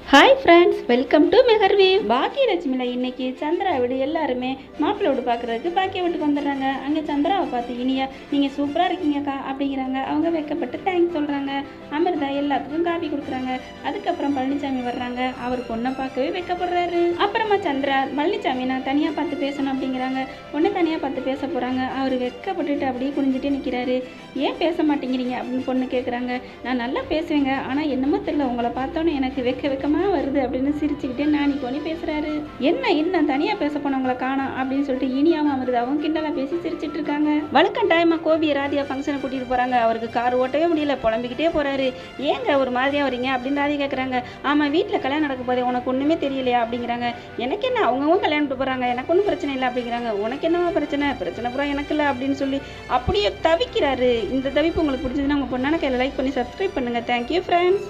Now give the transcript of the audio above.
hi friends welcome to Mehervi பாக்கியலட்சுமியில் இன்னைக்கு சந்திரா வீடு எல்லாருமே மாப்பிள்ளை வீடு பார்க்குறதுக்கு பாக்கிய வீட்டுக்கு வந்துடுறாங்க அங்கே சந்திராவை பார்த்து இனியா நீங்கள் சூப்பராக இருக்கீங்கக்கா அப்படிங்கிறாங்க அவங்க வைக்கப்பட்டு தேங்க்ஸ் சொல்கிறாங்க அமிர்தா எல்லாத்துக்கும் காஃபி கொடுக்குறாங்க அதுக்கப்புறம் பழனிசாமி வர்றாங்க அவர் பொண்ணை பார்க்கவே வைக்கப்படுறாரு அப்புறமா சந்திரா பழனிசாமி நான் தனியாக பார்த்து பேசணும் அப்படிங்கிறாங்க பொண்ணை தனியாக பார்த்து பேச போகிறாங்க அவர் வெக்கப்பட்டுட்டு அப்படியே குனிஞ்சிட்டே நிற்கிறாரு ஏன் பேச மாட்டேங்கிறீங்க அப்படின்னு பொண்ணு கேட்குறாங்க நான் நல்லா பேசுவேங்க ஆனால் என்னமோ தெரியல உங்களை பார்த்தோன்னே எனக்கு வெக்க வெக்கமாக வருது அப்படின்னு சிரிச்சுக்கிட்டே நானி கோணி பேசுகிறாரு என்ன இன்னும் தனியாக பேச போனவங்களை காணோம் அப்படின்னு சொல்லிட்டு இனியாவும் அமிர்தாவும் கிண்டலாக பேசி சிரிச்சிட்டு இருக்காங்க வழுக்கம் டைமாக கோபி ராதியா ஃபங்க்ஷனை கூட்டிகிட்டு போகிறாங்க அவருக்கு கார் ஓட்டவே முடியல புலம்பிக்கிட்டே போகிறாரு ஏங்க ஒரு மாதிரியாக வரீங்க அப்படின்னு ராதி கேட்குறாங்க ஆமாம் வீட்டில் கல்யாணம் நடக்க போதே உனக்கு ஒன்றுமே தெரியலையா அப்படிங்கிறாங்க எனக்கு என்ன அவங்கவுங்க கல்யாணம் போகிறாங்க எனக்கு ஒன்றும் பிரச்சனை இல்லை அப்படிங்கிறாங்க உனக்கு என்னவா பிரச்சனை பிரச்சனை பூரா எனக்கு இல்லை அப்படின்னு சொல்லி அப்படியே தவிக்கிறாரு இந்த தவிப்பு உங்களுக்கு பிடிச்சதுன்னா உங்கள் பொண்ணான கையில் லைக் பண்ணி சப்ஸ்கிரைப் பண்ணுங்கள் தேங்க்யூ ஃப்ரெண்ட்ஸ்